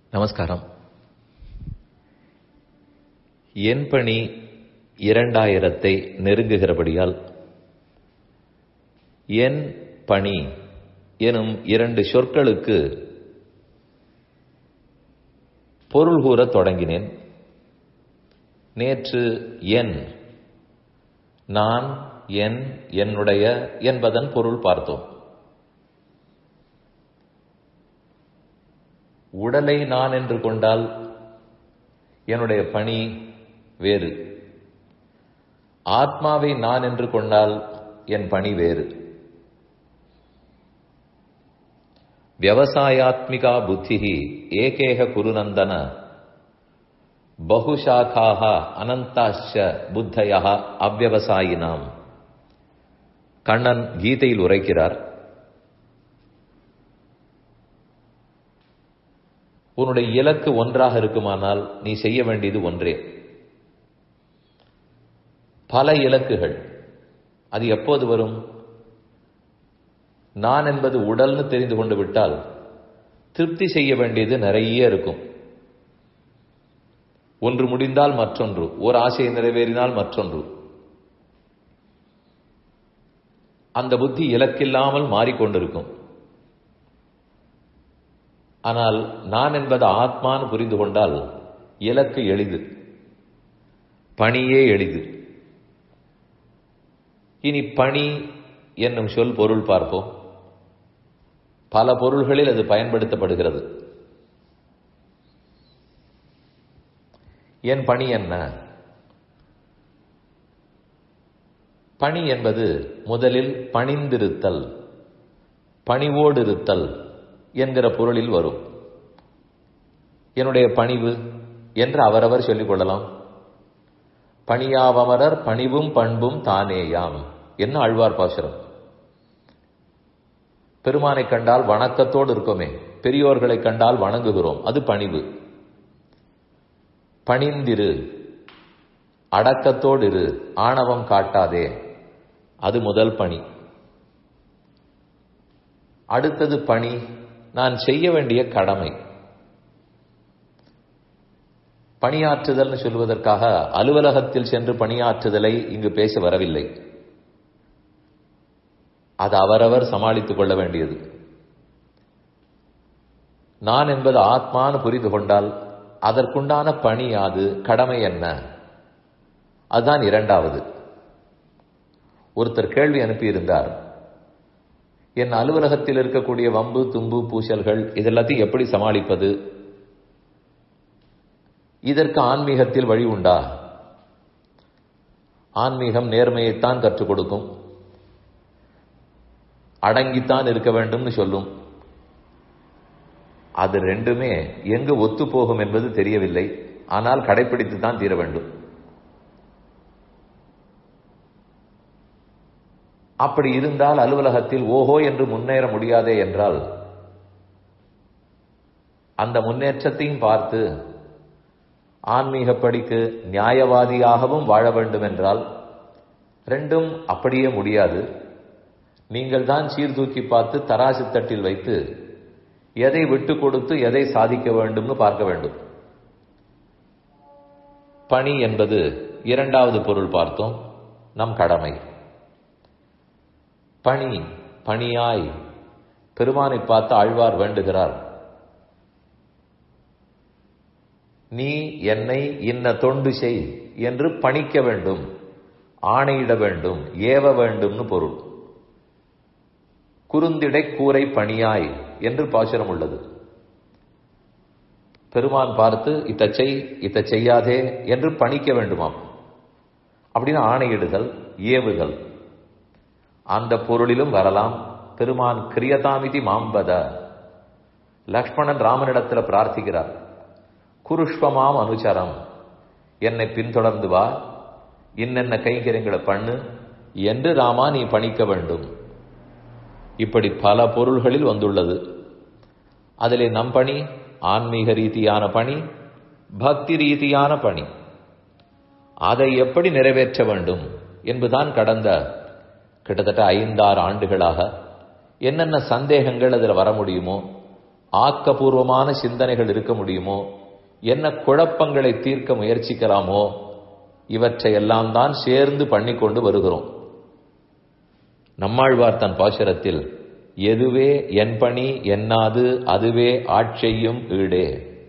நமஸ்காரம் என் பணி இரண்டாயிரத்தை நெருங்குகிறபடியால் என் பணி எனும் இரண்டு சொற்களுக்கு பொருள் கூறத் தொடங்கினேன் நேற்று என் நான் என் என்னுடைய என்பதன் பொருள் பார்த்தோம் உடலை நான் என்று கொண்டால் என்னுடைய பணி வேறு ஆத்மாவை நான் என்று கொண்டால் என் பணி வேறு விவசாயாத்மிகா புத்தி ஏகேக குருநந்தன பகுஷாக்காக அனந்தாச்ச புத்தய அவ்வவசாயினாம் கண்ணன் கீதையில் உரைக்கிறார் உன்னுடைய இலக்கு ஒன்றாக இருக்குமானால் நீ செய்ய வேண்டியது ஒன்றே பல இலக்குகள் அது எப்போது வரும் நான் என்பது உடல்னு தெரிந்து கொண்டு விட்டால் திருப்தி செய்ய வேண்டியது நிறைய இருக்கும் ஒன்று முடிந்தால் மற்றொன்று ஒரு ஆசையை நிறைவேறினால் மற்றொன்று அந்த புத்தி இலக்கில்லாமல் மாறிக்கொண்டிருக்கும் ஆனால் நான் என்பது ஆத்மான்னு புரிந்து கொண்டால் இலக்கு எளிது பணியே எளிது இனி பணி என்னும் சொல் பொருள் பார்ப்போம் பல பொருள்களில் அது பயன்படுத்தப்படுகிறது என் பணி என்ன பணி என்பது முதலில் பணிந்திருத்தல் பணிவோடு இருத்தல் என்கிற பொருளில் வரும் என்னுடைய பணிவு என்று அவரவர் சொல்லிக் கொள்ளலாம் பணியாவமரர் பணிவும் பண்பும் தானேயாம் என்ன ஆழ்வார் பாசுரம் பெருமானை கண்டால் வணக்கத்தோடு இருக்கோமே பெரியோர்களை கண்டால் வணங்குகிறோம் அது பணிவு பணிந்திரு அடக்கத்தோடு இரு ஆணவம் காட்டாதே அது முதல் பணி அடுத்தது பணி நான் செய்ய வேண்டிய கடமை பணியாற்றுதல்னு சொல்வதற்காக அலுவலகத்தில் சென்று பணியாற்றுதலை இங்கு பேச வரவில்லை அது அவரவர் சமாளித்துக் கொள்ள வேண்டியது நான் என்பது ஆத்மான்னு புரிந்து கொண்டால் அதற்குண்டான பணி யாது கடமை என்ன அதுதான் இரண்டாவது ஒருத்தர் கேள்வி அனுப்பியிருந்தார் என் அலுவலகத்தில் இருக்கக்கூடிய வம்பு தும்பு பூசல்கள் இதெல்லாத்தையும் எப்படி சமாளிப்பது இதற்கு ஆன்மீகத்தில் வழி உண்டா ஆன்மீகம் நேர்மையைத்தான் கற்றுக் கொடுக்கும் அடங்கித்தான் இருக்க வேண்டும்னு சொல்லும் அது ரெண்டுமே எங்கு ஒத்து போகும் என்பது தெரியவில்லை ஆனால் கடைபிடித்து தான் தீர வேண்டும் அப்படி இருந்தால் அலுவலகத்தில் ஓஹோ என்று முன்னேற முடியாதே என்றால் அந்த முன்னேற்றத்தையும் பார்த்து ஆன்மீக படிக்கு நியாயவாதியாகவும் வாழ வேண்டும் என்றால் ரெண்டும் அப்படியே முடியாது நீங்கள் தான் சீர்தூக்கி பார்த்து தராசு தட்டில் வைத்து எதை விட்டு கொடுத்து எதை சாதிக்க வேண்டும்னு பார்க்க வேண்டும் பணி என்பது இரண்டாவது பொருள் பார்த்தோம் நம் கடமை பணி பணியாய் பெருமானை பார்த்து ஆழ்வார் வேண்டுகிறார் நீ என்னை இன்ன தொண்டு செய் என்று பணிக்க வேண்டும் ஆணையிட வேண்டும் ஏவ வேண்டும்னு பொருள் குறுந்திடை கூரை பணியாய் என்று பாசுரம் உள்ளது பெருமான் பார்த்து இத்த செய் இத்த செய்யாதே என்று பணிக்க வேண்டுமாம் அப்படின்னு ஆணையிடுதல் ஏவுதல் அந்த பொருளிலும் வரலாம் பெருமான் கிரியதாமிதி மாம்பத லக்ஷ்மணன் ராமனிடத்தில் பிரார்த்திக்கிறார் குருஷ்வமாம் அனுச்சரம் என்னை பின்தொடர்ந்து வா இன்னென்ன கைங்கரியங்களை பண்ணு என்று ராமா நீ பணிக்க வேண்டும் இப்படி பல பொருள்களில் வந்துள்ளது அதிலே நம் பணி ஆன்மீக ரீதியான பணி பக்தி ரீதியான பணி அதை எப்படி நிறைவேற்ற வேண்டும் என்பதுதான் கடந்த கிட்டத்தட்ட ஐந்தாறு ஆண்டுகளாக என்னென்ன சந்தேகங்கள் அதில் வர முடியுமோ ஆக்கபூர்வமான சிந்தனைகள் இருக்க முடியுமோ என்ன குழப்பங்களை தீர்க்க முயற்சிக்கலாமோ இவற்றையெல்லாம் தான் சேர்ந்து பண்ணிக்கொண்டு வருகிறோம் நம்மாழ்வார் தன் பாசுரத்தில் எதுவே என் பணி என்னாது அதுவே ஆட்செய்யும் ஈடே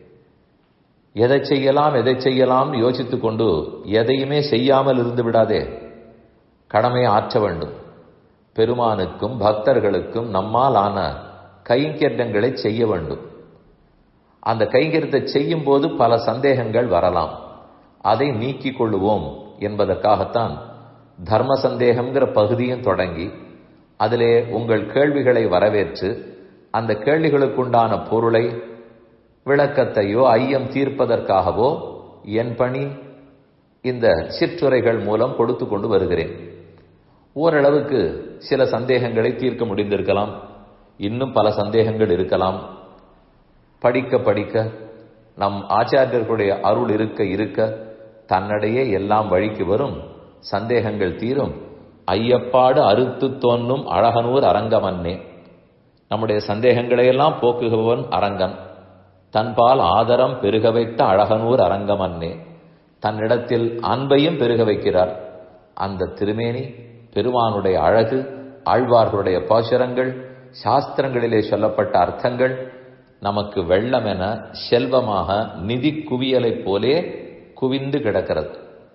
எதை செய்யலாம் எதை செய்யலாம் யோசித்துக் கொண்டு எதையுமே செய்யாமல் இருந்து விடாதே கடமையை ஆற்ற வேண்டும் பெருமானுக்கும் பக்தர்களுக்கும் நம்மால் ஆன கைங்கரியங்களை செய்ய வேண்டும் அந்த கைங்கரியத்தை செய்யும் போது பல சந்தேகங்கள் வரலாம் அதை நீக்கிக் கொள்ளுவோம் என்பதற்காகத்தான் தர்ம சந்தேகம்ங்கிற பகுதியும் தொடங்கி அதிலே உங்கள் கேள்விகளை வரவேற்று அந்த கேள்விகளுக்குண்டான பொருளை விளக்கத்தையோ ஐயம் தீர்ப்பதற்காகவோ என் பணி இந்த சிற்றுரைகள் மூலம் கொடுத்து கொண்டு வருகிறேன் ஓரளவுக்கு சில சந்தேகங்களை தீர்க்க முடிந்திருக்கலாம் இன்னும் பல சந்தேகங்கள் இருக்கலாம் படிக்க படிக்க நம் ஆச்சாரியர்களுடைய அருள் இருக்க இருக்க தன்னடையே எல்லாம் வழிக்கு வரும் சந்தேகங்கள் தீரும் ஐயப்பாடு அறுத்து தோன்றும் அழகனூர் அரங்கமன்னே நம்முடைய சந்தேகங்களை எல்லாம் போக்குபவன் அரங்கன் தன்பால் ஆதரம் பெருக வைத்த அழகனூர் அரங்கமன்னே தன்னிடத்தில் அன்பையும் பெருக வைக்கிறார் அந்த திருமேனி பெருமானுடைய அழகு ஆழ்வார்களுடைய பாசுரங்கள் சாஸ்திரங்களிலே சொல்லப்பட்ட அர்த்தங்கள் நமக்கு வெள்ளம் என செல்வமாக நிதி குவியலைப் போலே குவிந்து கிடக்கிறது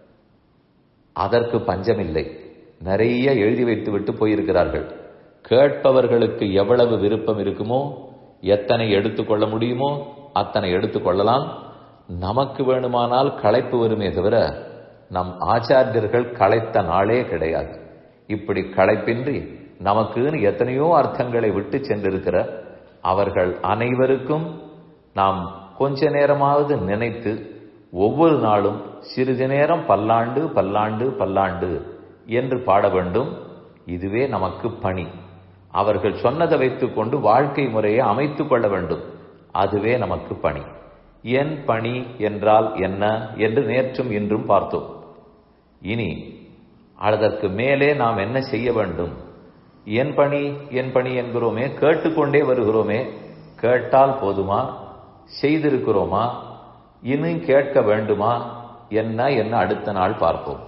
அதற்கு பஞ்சமில்லை நிறைய எழுதி வைத்து விட்டு போயிருக்கிறார்கள் கேட்பவர்களுக்கு எவ்வளவு விருப்பம் இருக்குமோ எத்தனை எடுத்துக்கொள்ள முடியுமோ அத்தனை எடுத்துக்கொள்ளலாம் நமக்கு வேணுமானால் களைப்பு வருமே தவிர நம் ஆச்சாரியர்கள் களைத்த நாளே கிடையாது இப்படி களைப்பின்றி நமக்குன்னு எத்தனையோ அர்த்தங்களை விட்டு சென்றிருக்கிற அவர்கள் அனைவருக்கும் நாம் கொஞ்ச நேரமாவது நினைத்து ஒவ்வொரு நாளும் சிறிது நேரம் பல்லாண்டு பல்லாண்டு பல்லாண்டு என்று பாட வேண்டும் இதுவே நமக்கு பணி அவர்கள் சொன்னதை வைத்துக்கொண்டு வாழ்க்கை முறையை அமைத்துக் கொள்ள வேண்டும் அதுவே நமக்கு பணி என் பணி என்றால் என்ன என்று நேற்றும் இன்றும் பார்த்தோம் இனி அதற்கு மேலே நாம் என்ன செய்ய வேண்டும் என் பணி என் பணி என்கிறோமே கேட்டுக்கொண்டே வருகிறோமே கேட்டால் போதுமா செய்திருக்கிறோமா இன்னும் கேட்க வேண்டுமா என்ன என்ன அடுத்த நாள் பார்ப்போம்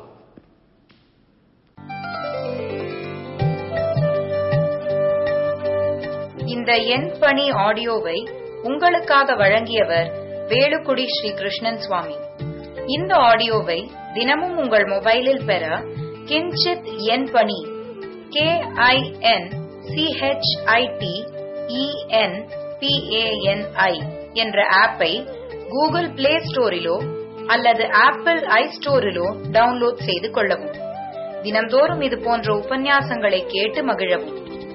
இந்த என் பணி ஆடியோவை உங்களுக்காக வழங்கியவர் வேலுக்குடி ஸ்ரீ கிருஷ்ணன் சுவாமி இந்த ஆடியோவை தினமும் உங்கள் மொபைலில் பெற கிஞ்சித் என் பணி கே ஐ என் சிஹெச்ஐடி இஎன் பிஏஎன்ஐ என்ற ஆப்பை கூகுள் பிளே ஸ்டோரிலோ அல்லது ஆப்பிள் ஐ ஸ்டோரிலோ டவுன்லோட் செய்து கொள்ளவும் தினம்தோறும் இது போன்ற உபன்யாசங்களை கேட்டு மகிழவும்